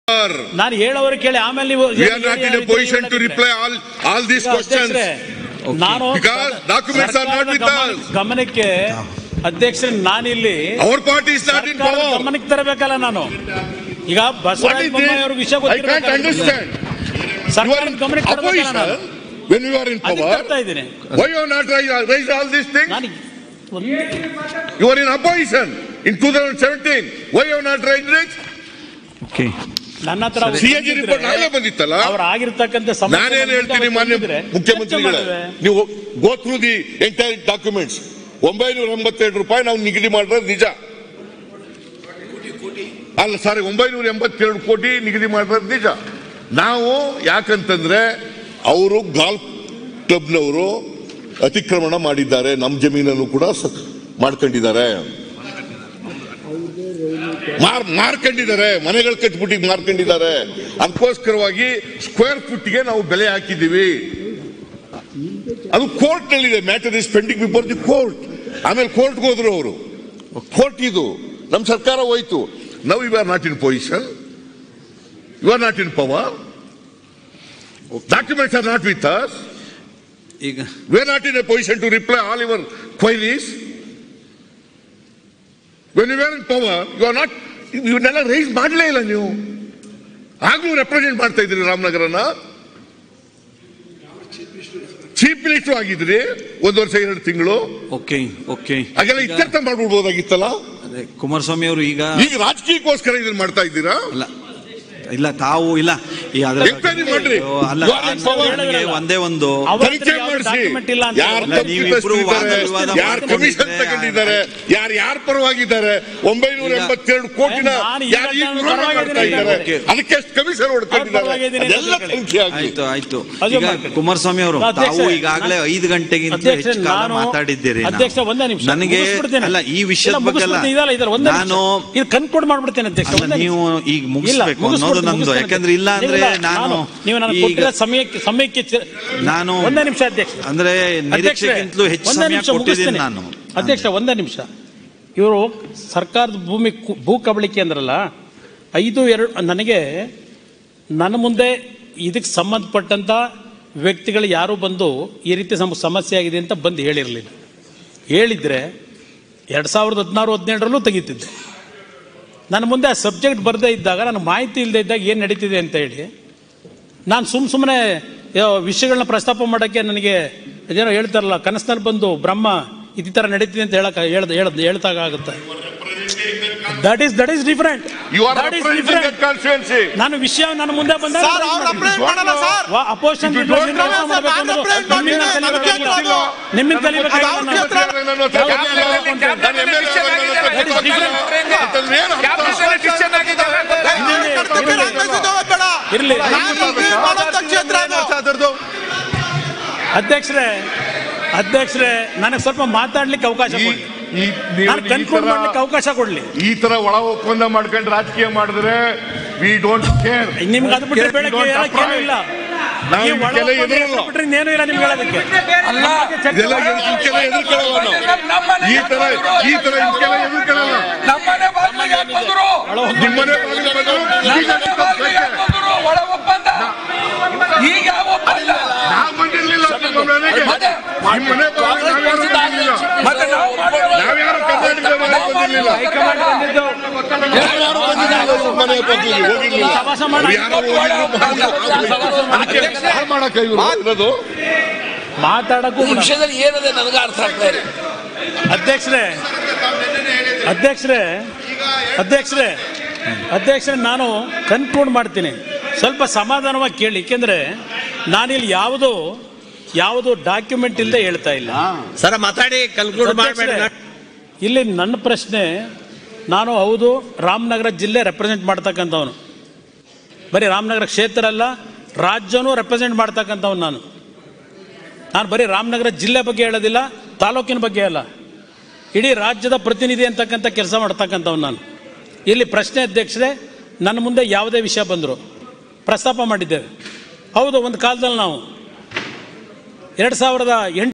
ನಾನು ಹೇಳೋರು ಕೇಳಿ ಆಮೇಲೆ ನೀವು We are not in a position to reply all, all these ಈಗ questions. ಅಧ್ಯಕ್ಷರೇ, ನಾನು Because documents are not with ಸರ್ಕಾರದ us. ಗಮನ- ಗಮನಕ್ಕೆ ಅಧ್ಯಕ್ಷರೇ ನಾನಿಲ್ಲಿ Our party is not in ಸರ್ಕಾರದ power. ಗಮನಕ್ಕೆ ತರಬೇಕಲ್ಲ ನಾನು ಈಗ What ಬಸವರಾಜ is ಬೊಮ್ಮಾಯಿ ಅವ್ರ ವಿಷಯ this? I can't ಗೊತ್ತಿರಬೇಕಲ್ಲ ನಿಮ್ಗೆ. understand. You are ಸರ್ಕಾರದ in ಗಮನಕ್ಕೆ ತರಬೇಕಲ್ಲ ನಾನು opposition when you are in ಅದಕ್ಕೆ power. ತರ್ತಾ ಇದ್ದೀನಿ Why you have not raised, raised all these things? ನಾನು You are in opposition in 2017. Why you have not raised it? Okay ನನ್ನ ಹತ್ರ ಅವ್ರು CAG ಬಂದಿದ್ರೆ, report ನಾಳೆ ಬಂದಿತ್ತಲ್ಲ? ಅವ್ರು ಆಗಿರ್ತಕ್ಕಂಥ ಸಮಸ್ಯೆ ನಾನೇನ್ ಹೇಳ್ತೀನಿ ಅವ್ರು ಮಾನ್ಯ ಬಂದಿದ್ರೆ ಮುಖ್ಯಮಂತ್ರಿಗಳೇ ಚರ್ಚೆ ಮಾಡುವೆ. ನೀವು go through the entire documents ಒಂಬೈನೂರ ಎಂಬತ್ತೆರಡು ರೂಪಾಯಿ ನಾವು ನಿಗದಿ ಮಾಡಿರೋದು ನಿಜ ಅಲ್ಲ ಸಾರಿ ಒಂಬೈನೂರ ಎಂಬತ್ತೆರಡು ಕೋಟಿ ನಿಗದಿ ಮಾಡಿರೋದು ನಿಜ ನಾವು ಯಾಕಂತಂದ್ರೆ ಅವರು ಗಾಲ್ಫ್ ಕ್ಲಬ್ನವರು ಅತಿಕ್ರಮಣ ಮಾಡಿದ್ದಾರೆ ನಮ್ಮ ಜಮೀನನ್ನು ಕೂಡ ಸ- ಮಾಡ್ಕೊಂಡಿದ್ದಾರೆ ಮಾರ್ ಮಾರ್ಕೊಂಡಿದ್ದಾರೆ ಮನೆಗಳು ಕಟ್ಬಿಟ್ಟು ಮಾರ್ಕೊಂಡಿದ್ದಾರೆ ಅದಕ್ಕೋಸ್ಕರವಾಗಿ ಸ್ಕ್ವೇರ್ ಫುಟ್ಗೆ ನಾವು ಬೆಲೆ ಹಾಕಿದ್ದೀವಿ ಅದು ಕೋರ್ಟ್ ನಲ್ಲಿದೆ matter is pending before the court ಆಮೇಲೆ ಕೋರ್ಟ್ಗೆ ಹೋದ್ರು ಅವರು ಕೋರ್ಟ್ ಇದು ನಮ್ಮ ಸರ್ಕಾರ ಹೋಯ್ತು ನಾವು you are not in position you are not in power documents are not with us ಈಗ we are not in a position to reply all your queries when you are in power you are not ಇವನ್ನೆಲ್ಲ raise ಮಾಡಲೇ ಇಲ್ಲ ನೀವು ಆಗ್ಲೂ represent ಮಾಡ್ತಾ ಇದ್ರಿ ರಾಮನಗರನ chief minister ಆಗಿದ್ರಿ ಒಂದು ವರ್ಷ ಎರಡು ತಿಂಗಳು ಓಕೆ ಓಕೆ ಹಾಗೆಲ್ಲ ಇತ್ಯರ್ಥ ಮಾಡ್ಬಿಡ್ಬೋದಾಗಿತ್ತಲ್ಲ ಅದೇ ಕುಮಾರಸ್ವಾಮಿ ಅವರು ಈಗ ಈಗ ರಾಜಕೀಯಕ್ಕೋಸ್ಕರ ಇದನ್ನ ಮಾಡ್ತಾ ಇದ್ದೀರಾ ಅಲ್ಲ ಇಲ್ಲ ತಾವು ಇಲ್ಲ ಈ ಅದ್ರ Enquiry ಮಾಡ್ರಿ. ಅಲ್ಲ You are in power. ನನಗೆ ಒಂದೇ ಒಂದು ಅವ್ರ ಹತ್ರ ತನಿಖೆ ಯಾವ್ದು ಮಾಡಿಸಿ document ಇಲ್ಲ ಅಂತ ಯಾರು ಅಲ್ಲ, ನೀವಿಬ್ರು ವಾದ ವಿವಾದ ಯಾರು ಮಾಡ್ಕೊಂಡಿದ್ರೆ ಕಮಿಷನ್ ತಗೊಂಡಿದ್ದಾರೆ ಯಾರು ಯಾರ ಪರವಾಗಿದ್ದಾರೆ ಒಂಬೈನೂರ ಈಗ- ಎಂಬತ್ತೆರಡು ಕೋಟಿನ ನಾನು ಈಗ ಯಾರು ಈಗ ನಾನು ವಿರೋಧ ಮಾಡ್ತಾ ಪರವಾಗಿದ್ದೀನಿ ಇದ್ದಾರೆ ಓಕೆ. ಅದಕ್ಕೆ ಎಷ್ಟು ಕಮಿಷನ್ ಹೊಡ್ಕೊಂಡಿದ್ದಾರೆ ಅವ್ರ ಪರವಾಗಿದ್ದೀನಿ ಅಂತ ಅದೆಲ್ಲ ತಿಳ್ಕೊಳ್ಳಿ. ತನಿಖೆ ಆಗಲಿ ಆಯ್ತು ಆಯ್ತು ಅದು ಈಗ ಮಾಡ್ಕೊಳ್ಳಿ. ಕುಮಾರಸ್ವಾಮಿ ಅವರು ಅಧ್ಯಕ್ಷ, ತಾವು ಈಗಾಗಲೇ ನಾನು- ಐದು ಗಂಟೆಗಿಂತ ಅಧ್ಯಕ್ಷ, ಹೆಚ್ಚು ಕಾಲ ನಾನು- ಮಾತಾಡಿದ್ದೀರಿ ನಾವು. ಅಧ್ಯಕ್ಷ ಒಂದೇ ನಿಮಿಷ ನನಗೆ ಮುಗಿಸ್ಬಿಡ್ತೇನೆ. ಅಲ್ಲ ಈ ವಿಷಯದ ಇಲ್ಲ, ಬಗ್ಗೆ ಅಲ್ಲ ಮುಗಿಸ್ಬಿಡ್ತೀನಿ. ಇದಲ್ಲ, ಇದಲ್ಲ, ಒಂದೇ ನಿಮಿಷ. ನಾನು ಇದು ಕನ್ಕ್ಲೂಡ್ ಮಾಡ್ಬಿಡ್ತೇನೆ ಅಧ್ಯಕ್ಷ ಅಲ್ಲ, ಒಂದೇ ನೀವು ನಿಮಿಷ. ಈಗ ಇಲ್ಲ, ಮುಗಿಸ್ಬೇಕು ಅನ್ನೋದು ಮುಗಿಸ್ಬಿಡ್ತೀನಿ, ನಂದು ಮುಗಿಸ್ಬಿಡ್ತೀನಿ. ಯಾಕಂದ್ರೆ ಇಲ್ಲ ಅಂದ್ರೆ ಇಲ್ಲ, ನಾನು ನೀವು ನನಗೆ ಈಗ ಕೊಟ್ಟಿರೋ ಸಮಯಕ್ಕೆ ಸಮಯಕ್ಕೆ ಚ- ನಾನು ಒಂದೇ ನಿಮಿಷ ಅಧ್ಯಕ್ಷ ಅಂದ್ರೆ ಅಧ್ಯಕ್ಷರೇ, ನಿರೀಕ್ಷೆಗಿಂತಲೂ ಹೆಚ್ಚು ಒಂದೇ ಸಮಯ ನಿಮಿಷ ಕೊಟ್ಟಿದ್ದೀನಿ ಮುಗಿಸ್ತೀನಿ. ನಾನು ಅಧ್ಯಕ್ಷ ಒಂದೇ ನಿಮಿಷ ಇವರು ಸರ್ಕಾರದ ಭೂಮಿ ಕು- ಭೂ ಕಬಳಿಕೆ ಅಂದ್ರಲ್ಲ ಐದು ಎರಡು ನನಗೆ ನನ್ನ ಮುಂದೆ ಇದಕ್ಕೆ ಸಂಬಂಧಪಟ್ಟಂತ ವ್ಯಕ್ತಿಗಳು ಯಾರು ಬಂದು ಈ ರೀತಿ ಸಮ ಸಮಸ್ಯೆ ಆಗಿದೆ ಅಂತ ಬಂದು ಹೇಳಿರಲಿಲ್ಲ ಹೇಳಿದ್ರೆ ಎರಡು ಸಾವಿರದ ಹದಿನಾರು ಹದಿನೇಳರಲ್ಲೂ ತೆಗಿತಿದ್ದೆ ನನ್ನ ಮುಂದೆ ಆ ಸಬ್ಜೆಕ್ಟ್ ಬರದೇ ಇದ್ದಾಗ ನನಗೆ ಮಾಹಿತಿ ಇಲ್ಲದೆ ಇದ್ದಾಗ ಏನು ನಡೀತಿದೆ ಅಂತ ಹೇಳಿ ನಾನು ಸುಮ್ಮ ಸುಮ್ಮನೆ ವಿಷಯಗಳನ್ನ ಪ್ರಸ್ತಾಪ ಮಾಡೋಕ್ಕೆ ನನಗೆ ಏನೋ ಹೇಳ್ತಾರಲ್ಲ ಕನಸಿನಲ್ಲಿ ಬಂದು ಬ್ರಹ್ಮ ಇದೇ ಥರ ನಡೀತಿದೆ ಅಂತ ಹೇಳಕ್ ಹೇಳ್ದ ಹೇಳ್ದ ಹೇಳ್ದಾಗ ಆಗುತ್ತೆ that is that is different you are constituency ನಾನು ವಿಷಯ ನನ್ನ ಮುಂದೆ ಬಂದಾಗ ಸರ್ ಅವ್ರು represent ಮಾಡಲ್ಲ sir opposition If you don't know, sir, ನಾನು represent ಮಾಡ್ತೀನಿ. ನನ್ನ ಕ್ಷೇತ್ರ ಅದು. ನಿಮ್ಮಿಂದ ಕಲಿಬೇಕಾಗಿಲ್ಲ ಅದು ನಾನು. ಕ್ಷೇತ್ರ. ಕರ್ತವ್ಯ ನಿರ್ವಹಿಸಿದ್ದೇವೆ ಬೇಡ. ಇರ್ಲಿ. ರಾಜಕೀಯ ಮಾಡೋಂಥ ಕ್ಷೇತ್ರ ಅದು. ಅಧ್ಯಕ್ಷರೇ ಅಧ್ಯಕ್ಷರೇ ನನಗೆ ಸ್ವಲ್ಪ ಮಾತಾಡ್ಲಿಕ್ಕೆ ಅವಕಾಶ ಕೊಡಿ ನಾನು ಕನ್ಕ್ಲೂಡ್ ಮಾಡ್ಲಿಕ್ಕೆ ಅವಕಾಶ ಕೊಡ್ಲಿ ಈ ತರ ಒಳ ಒಪ್ಪಂದ ಮಾಡ್ಕೊಂಡು ರಾಜಕೀಯ ಮಾಡಿದ್ರೆ ವಿ ಡೋಂಟ್ ಕೇರ್ ನಿಮ್ಗೆ ಅದು ಬಿಟ್ಟರೆ ಬೆಳಗ್ಗೆ ಹೇಳಕ್ಕೆ ಏನೂ ಇಲ್ಲ ನಾವು ಈ ಒಳ ಇದಕ್ಕೆಲ್ಲ ಒಪ್ಪಂದ ಎದುರಲ್ಲ. ಬಿಟ್ರೆ ಇನ್ನೇನೂ ಇಲ್ಲ ನಿಮ್ಗೆ ಹೇಳೋದಕ್ಕೆ ಇದೆಲ್ಲ ಇದಕ್ಕೆಲ್ಲ ಎದುರ್ಕೊಳ್ಳಲ್ಲ ನಾವು ಈ ತರ ಈ ತರ ಇದಕ್ಕೆಲ್ಲ ಎದುರ್ಕೊಳ್ಳಲ್ಲ ನಮ್ಮನೆ ಬಾಗಿಲಿಗೆ ಯಾಕ್ ಬಂದ್ರು? ನಿಮ್ಮನೆ ಬಾಗಿಲು ಬಂದು ನಮ್ಮನೆ ಬಾಗಿಲಿಗೆ ಯಾಕ್ ಬಂದ್ರು? ಒಳ ಒಪ್ಪಂದ ಈಗ ಯಾವ ಒಪ್ಪಂದ ನಾವು ಬಂದಿರ್ಲಿಲ್ಲ ನಿಮ್ಮ ಮನೆಗೆ ಮತ್ತೆ? ನಿಮ್ಮ ಮನೆ ಬಾಗಿಲು ನಾವ್ಯಾರು ಬಂದಿರ್ಲಿಲ್ಲ ಮತ್ತೆ ನಾವು ಮಾಡಿರೋ- ನಾವ್ಯಾರು ಕರ್ನಾಟಕದ ಮನೆಗೆ ನಾವು ಬಂದಿರ್ಲಿಲ್ಲ ಹೈಕಮಾಂಡ್ ಬಂದಿದ್ದು ಯಾರು ಬಂದಿರ್ಲಿಲ್ಲ ನಿಮ್ಮ ಮನೆ ಬಾಗಿಲಿಗೆ ಹೋಗಿರ್ಲಿಲ್ಲ ಸಮಾಸ ಮಾಡ ಅವ್ರು ಯಾರೋ ಹೋಗಿದ್ರು ಬಂದ್ರು. ಅದಕ್ಕೆ ಹಾಳು ಮಾಡಕ್ಕ ಇವ್ರು ಇರೋದು ಮಾತಾಡಕ್ಕೂ ಈ ವಿಷಯದಲ್ಲಿ ಏನದೆ ನನಗೆ ಅರ್ಥ ಆಗ್ತಾ ಇಲ್ಲ ಅಧ್ಯಕ್ಷರೇ ಅಧ್ಯಕ್ಷರೇ ಅಧ್ಯಕ್ಷರೇ ಅಧ್ಯಕ್ಷರೇ ನಾನು ಕನ್ಕ್ಲೂಡ್ ಮಾಡ್ತೀನಿ ಸ್ವಲ್ಪ ಸಮಾಧಾನವಾಗಿ ಕೇಳಿ ಏಕೆಂದ್ರೆ ನಾನಿಲ್ಲಿ ಯಾವುದು ಯಾವುದು ಡಾಕ್ಯುಮೆಂಟ್ ಇಲ್ಲದೆ ಹೇಳ್ತಾ ಇಲ್ಲ ಸರ ಮಾತಾಡಿ ಕನ್ಕ್ಲೂಡ್ ಮಾಡಬೇಡ ಅಧ್ಯಕ್ಷರೇ, ಇಲ್ಲಿ ನನ್ನ ಪ್ರಶ್ನೆ ನಾನು ಹೌದು ರಾಮನಗರ ಜಿಲ್ಲೆ ರೆಪ್ರೆಸೆಂಟ್ ಮಾಡ್ತಕ್ಕಂಥವನು ಬರೀ ರಾಮನಗರ ಕ್ಷೇತ್ರ ಅಲ್ಲ ರಾಜ್ಯನೂ ರೆಪ್ರೆಸೆಂಟ್ ಮಾಡ್ತಕ್ಕಂಥವ್ನು ನಾನು ನಾನು ಬರೀ ರಾಮನಗರ ಜಿಲ್ಲೆ ಬಗ್ಗೆ ಹೇಳೋದಿಲ್ಲ ತಾಲೂಕಿನ ಬಗ್ಗೆ ಅಲ್ಲ ಇಡೀ ರಾಜ್ಯದ ಪ್ರತಿನಿಧಿ ಅಂತಕ್ಕಂಥ ಕೆಲಸ ಮಾಡ್ತಕ್ಕಂಥವ್ನು ನಾನು ಇಲ್ಲಿ ಪ್ರಶ್ನೆ ಅಧ್ಯಕ್ಷರೇ ನನ್ನ ಮುಂದೆ ಯಾವುದೇ ವಿಷಯ ಬಂದರು ಪ್ರಸ್ತಾಪ ಮಾಡಿದ್ದೇವೆ ಹೌದು ಒಂದು ಕಾಲದಲ್ಲಿ ನಾವು ಎರಡು ಸಾವಿರದ ಎಂಟು